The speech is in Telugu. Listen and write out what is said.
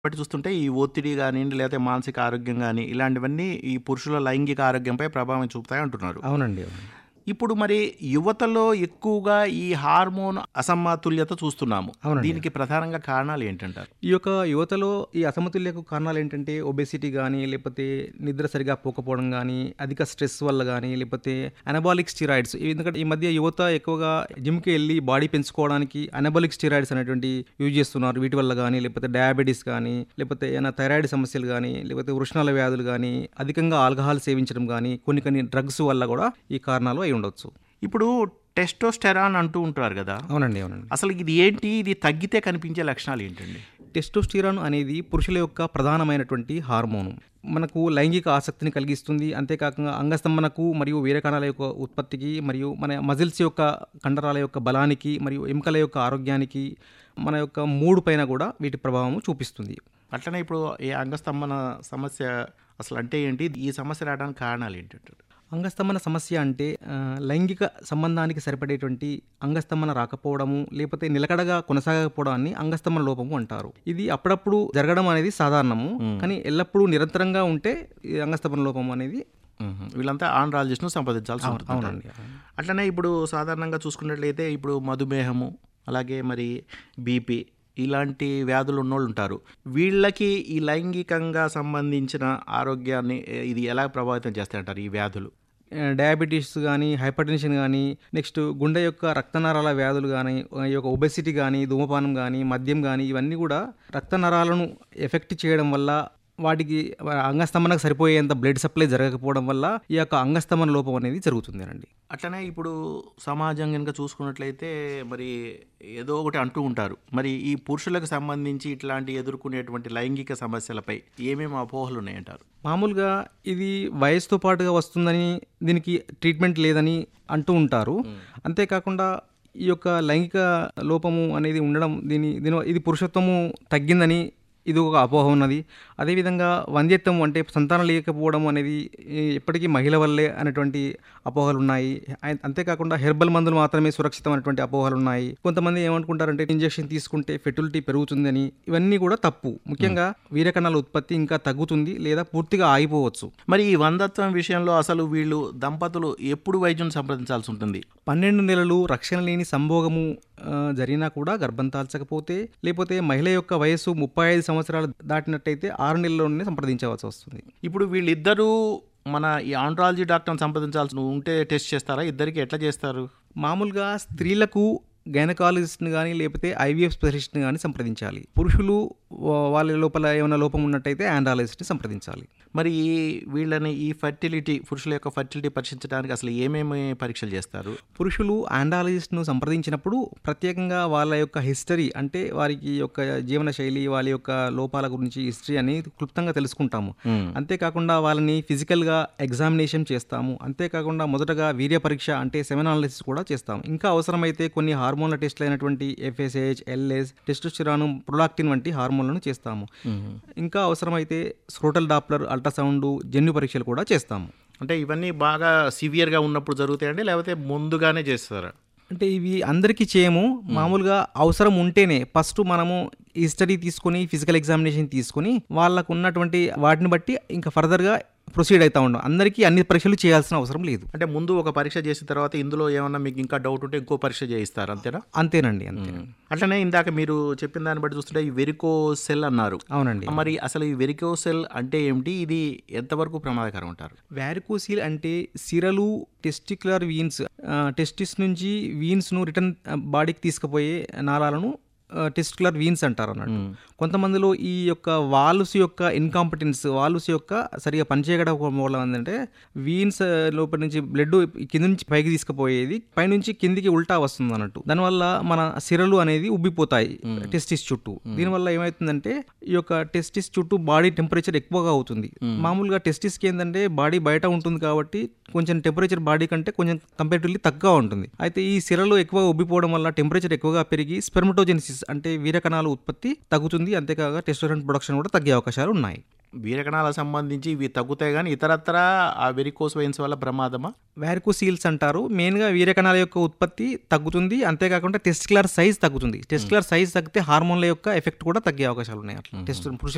బట్టి చూస్తుంటే ఈ ఒత్తిడి గానియండి, లేతే మానసిక ఆరోగ్యం గాని, ఇలాంటివన్నీ ఈ పురుషుల లైంగిక ఆరోగ్యంపై ప్రభావం చూపుతాయి అంటున్నారు. అవునండి. అవును. ఇప్పుడు మరి యువతలో ఎక్కువగా ఈ హార్మోన్ అసమతుల్యత చూస్తున్నాము. అవునండి. దీనికి ప్రధానంగా కారణాలు ఏంటంటారు? ఈ యొక్క యువతలో ఈ అసమతుల్యకు కారణాలు ఏంటంటే ఒబెసిటీ గానీ, లేకపోతే నిద్ర సరిగా పోకపోవడం గానీ, అధిక స్ట్రెస్ వల్ల గానీ, లేకపోతే అనబాలిక్ స్టిరాయిడ్స్ ఎందుకంటే ఈ మధ్య యువత ఎక్కువగా జిమ్‌కి ఎళ్లి బాడీ పెంచుకోవడానికి అనబాలిక్ స్టిరాయిడ్స్ అనేటువంటి యూజ్ చేస్తున్నారు. వీటి వల్ల గానీ, లేకపోతే డయాబెటిస్ గానీ, లేకపోతే ఏమైనా థైరాయిడ్ సమస్యలు గానీ, లేకపోతే వృషణాల వ్యాధులు గానీ, అధికంగా ఆల్కహాల్ సేవించడం గానీ, కొన్ని కొన్ని డ్రగ్స్ వల్ల కూడా ఈ కారణాలు అయి ఉండొచ్చు. ఇప్పుడు టెస్టోస్టెరాన్ అంటూ ఉంటారు గదా! అవునండి. అవునండి. అసలు ఇది ఏంటి? ఇది తగ్గితే కనిపించే లక్షణాలు ఏంటండి? టెస్టోస్టిరాన్ అనేది పురుషుల యొక్క ప్రధానమైనటువంటి హార్మోను. మనకు లైంగిక ఆసక్తిని కలిగిస్తుంది. అంతేకాకుండా అంగస్తంభనకు మరియు వీరకణాల యొక్క ఉత్పత్తికి మరియు మన మజిల్స్ యొక్క కండరాల యొక్క బలానికి మరియు ఎముకల యొక్క ఆరోగ్యానికి మన యొక్క మూడ్ పైన కూడా వీటి ప్రభావం చూపిస్తుంది. అట్లనే ఇప్పుడు ఈ అంగస్తంభన సమస్య అసలు అంటే ఏంటి? ఈ సమస్య రావడానికి కారణాలు ఏంటంటారు? అంగస్తంభన సమస్య అంటే ఆహ్, లైంగిక సంబంధానికి సరిపడేటువంటి అంగస్తంభన రాకపోవడము, లేకపోతే నిలకడగా కొనసాగకపోవడాన్ని అంగస్తంభన లోపము అంటారు. ఇది అప్పుడప్పుడు జరగడం అనేది సాధారణము. హ్మ్. కానీ ఎల్లప్పుడూ నిరంతరంగా ఉంటే ఈ అంగస్తంభన లోపం అనేది హుహు. వీళ్ళంతా ఆండ్రాలజిస్ట్‌ను సంప్రదించాల్సి అవును. ఉంటుందంటారు. అవునండి. అవును. అట్లనే ఇప్పుడు సాధారణంగా చూసుకున్నట్లయితే ఇప్పుడు మధుమేహము, అలాగే మరి బీపీ ఇలాంటి వ్యాధులు ఉన్నోళ్ళు ఉంటారు. వీళ్ళకి ఈ లైంగికంగా సంబంధించిన ఆరోగ్యాన్ని ఎ ఇది ఎలా ప్రభావితం చేస్తాయంటారు ఈ వ్యాధులు? ఆహ్, డయాబెటిస్ గానీ, హైపర్‌టెన్షన్ గానీ, నెక్స్ట్ గుండె యొక్క రక్తనరాల వ్యాధులు గానీ, ఈ యొక్క ఒబెసిటీ గానీ, ధూమపానం గానీ, మద్యం గానీ ఇవన్నీ కూడా రక్తనరాలను ఎఫెక్ట్ చేయడం వల్ల వాటికి అంగస్తంభనకు సరిపోయేంత బ్లడ్ సప్లై జరగకపోవడం వల్ల ఈ యొక్క అంగస్తంభన లోపం అనేది జరుగుతుందేనండి. అట్లనే ఇప్పుడు సమాజం గనుక చూసుకున్నట్లయితే మరి ఏదో ఒకటి అంటూ ఉంటారు. మరి ఈ పురుషులకు సంబంధించి ఇట్లాంటి ఎదుర్కొనేటువంటి లైంగిక సమస్యలపై ఏమేమి అపోహలు ఉన్నాయంటారు? మామూలుగా ఇది వయసుతో పాటుగా వస్తుందని, దీనికి ట్రీట్మెంట్ లేదని అంటూ ఉంటారు. అంతేకాకుండా ఈ యొక్క లైంగిక లోపము అనేది ఉండడం దీని దీని ఇది పురుషత్వము తగ్గిందని ఇది ఒక అపోహ ఉన్నది. అదేవిధంగా వంధ్యత్వం అంటే సంతానం లేకపోవడం అనేది ఈ ఎప్పటికీ మహిళ వల్లే అనేటువంటి అపోహలున్నాయి. అయ్ అంతేకాకుండా హెర్బల్ మందులు మాత్రమే సురక్షితం అనేటువంటి అపోహలున్నాయి. కొంతమంది ఏమనుకుంటారంటే ఇంజెక్షన్ తీసుకుంటే ఫెర్టిలిటీ పెరుగుతుందని ఇవన్నీ కూడా తప్పు. ముఖ్యంగా వీర్యకణాల ఉత్పత్తి ఇంకా తగ్గుతుంది లేదా పూర్తిగా ఆగిపోవచ్చు. మరి ఈ వంధత్వం విషయంలో అసలు వీళ్ళు దంపతులు ఎప్పుడు వైద్యుని సంప్రదించాల్సి ఉంటుంది? 12 నెలలు రక్షణ లేని సంభోగము ఆహ్, జరిగినా కూడా గర్భం దాల్చకపోతే, లేపోతే మహిళ యొక్క వయస్సు 35 సంవత్సరాలు దాటినట్టయితే 6 నెలల్లోనే సంప్రదించవలసి వస్తుంది. ఇప్పుడు వీళ్ళిద్దరూ మన ఈ ఆండ్రాలజీ డాక్టర్‌ని సంప్రదించాల్సి ఉంటే టెస్ట్ చేస్తారా? ఇద్దరికి ఎట్లా చేస్తారు? మామూలుగా స్త్రీలకు గైనకాలజిస్ట్‌ని గానీ, లేకపోతే ఐవీఎఫ్ స్పెషలిస్ట్‌ని గానీ సంప్రదించాలి. పురుషులు వ వాళ్ళ లోపల ఏమైనా లోపం ఉన్నట్టయితే ఆండ్రాలజిస్ట్‌ని సంప్రదించాలి. మరి ఈ వీళ్ళని ఈ ఫెర్టిలిటీ పురుషుల యొక్క ఫెర్టిలిటీ పరీక్షించడానికి అసలు ఏమేమి పరీక్షలు చేస్తారు? పురుషులు ఆండాలజిస్ట్‌ను సంప్రదించినప్పుడు ప్రత్యేకంగా వాళ్ళ యొక్క హిస్టరీ అంటే వారికి యొక్క జీవన శైలి, వాళ్ళ యొక్క లోపాల గురించి హిస్టరీ అని క్లుప్తంగా తెలుసుకుంటాము. హ్మ్. అంతేకాకుండా వాళ్ళని ఫిజికల్‌గా ఎగ్జామినేషన్ చేస్తాము. అంతేకాకుండా మొదటగా వీర్య పరీక్ష అంటే సెమెన్ అనాలిసిస్ కూడా చేస్తాము. ఇంకా అవసరమైతే కొన్ని హార్మోన్ల టెస్టులు అయినటువంటి ఎఫ్ఎస్హెచ్, ఎల్ఎస్, టెస్టోస్టెరాన్, ప్రొలాక్టిన్ వంటి హార్మోన్లను చేస్తాము. హుహు. ఇంకా అవసరమైతే స్క్రోటల్ డాప్లర్, అల్ట్రాసౌండ్, జన్యు పరీక్షలు కూడా చేస్తాము. అంటే ఇవన్నీ బాగా సివియర్‌గా ఉన్నప్పుడు జరుగుతాయండి? లేకపోతే ముందుగానే చేస్తారా? అంటే ఇవి అందరికీ చేయము. మామూలుగా అవసరం ఉంటేనే ఫస్ట్ మనము హిస్టరీ తీసుకొని, ఫిజికల్ ఎగ్జామినేషన్ తీసుకొని, వాళ్ళకున్నటువంటి వాటిని బట్టి ఇంకా ఫర్దర్‌గా ప్రొసీడ్ అయితా ఉండం. అందరికీ అన్ని పరీక్షలు చేయాల్సిన అవసరం లేదు. అంటే ముందు ఒక పరీక్ష చేసిన తర్వాత ఇందులో ఏమన్నా మీకు ఇంకా డౌట్ ఉంటే ఇంకో పరీక్ష చేయిస్తారు అంతేనా? అంతేనండి. అంతేనండి. అట్లనే ఇందాక మీరు చెప్పిన దాన్ని బట్టి చూస్తుంటే ఈ వెరికోసెల్ అన్నారు. అవునండి. మరి అసలు ఈ వెరికోసెల్ అంటే ఏమిటి? ఇది ఎంతవరకు ప్రమాదకరం అంటారు? వారికోసిల్ అంటే సిరలు, టెస్టిక్యులర్ వీన్స్ ఆహ్, టెస్టిస్ నుంచి వీన్స్‌ను రిటర్న్ ఆహ్, బాడీకి తీసుకుపోయే నాళాలను ఆహ్, టెస్టిక్యులర్ వీన్స్ అంటారన్నట్టు. హ్మ్. కొంతమందిలో ఈ యొక్క వాల్వ్స్ యొక్క ఇన్‌కాంపిటెన్స్ వాల్వ్స్ యొక్క సరిగ్గా పనిచేయకపోవడం వల్ల ఏందంటే వీన్స్ లోపల నుంచి బ్లడ్ కింద నుంచి పైకి తీసుకుపోయేది పైనుంచి కిందికి ఉల్టా వస్తుందన్నట్టు. దానివల్ల మన సిరలు అనేది ఉబ్బిపోతాయి టెస్టిస్ చుట్టూ. దీనివల్ల ఏమైతుందంటే ఈ యొక్క టెస్టిస్ చుట్టూ బాడీ టెంపరేచర్ ఎక్కువగా అవుతుంది. మామూలుగా టెస్టిస్‌కి ఏందంటే బాడీ బయట ఉంటుంది కాబట్టి కొంచెం టెంపరేచర్ బాడీ కంటే కొంచెం కంపారిటివ్‌లీ తక్కువగా ఉంటుంది. అయితే ఈ సిరలు ఎక్కువగా ఉబ్బిపోవడం వల్ల టెంపరేచర్ ఎక్కువగా పెరిగి స్పెర్మటోజెనిసిస్ అంటే వీర్యకణాల ఉత్పత్తి తగ్గుతుంది. అంతేకాక టెస్టోస్టెరాన్ ప్రొడక్షన్ కూడా తగ్గే అవకాశాలు ఉన్నాయి. వీరకణాలకు సంబంధించి ఇవి తగ్గుతాయి కానీ ఇతరత్రా ఆ వెరికోస్ వెయిన్స్ వల్ల ప్రమాదమా? వారికోసీల్స్ అంటారు. మెయిన్‌గా వీర్యకణాల యొక్క ఉత్పత్తి తగ్గుతుంది. అంతేకాకుండా టెస్టిక్యులర్ సైజ్ తగ్గుతుంది. టెస్టిక్యులర్ సైజ్ తగ్గితే హార్మోన్ల యొక్క ఎఫెక్ట్ కూడా తగ్గే అవకాశాలు ఉన్నాయి. అట్లా టెస్ట్ పురుషుల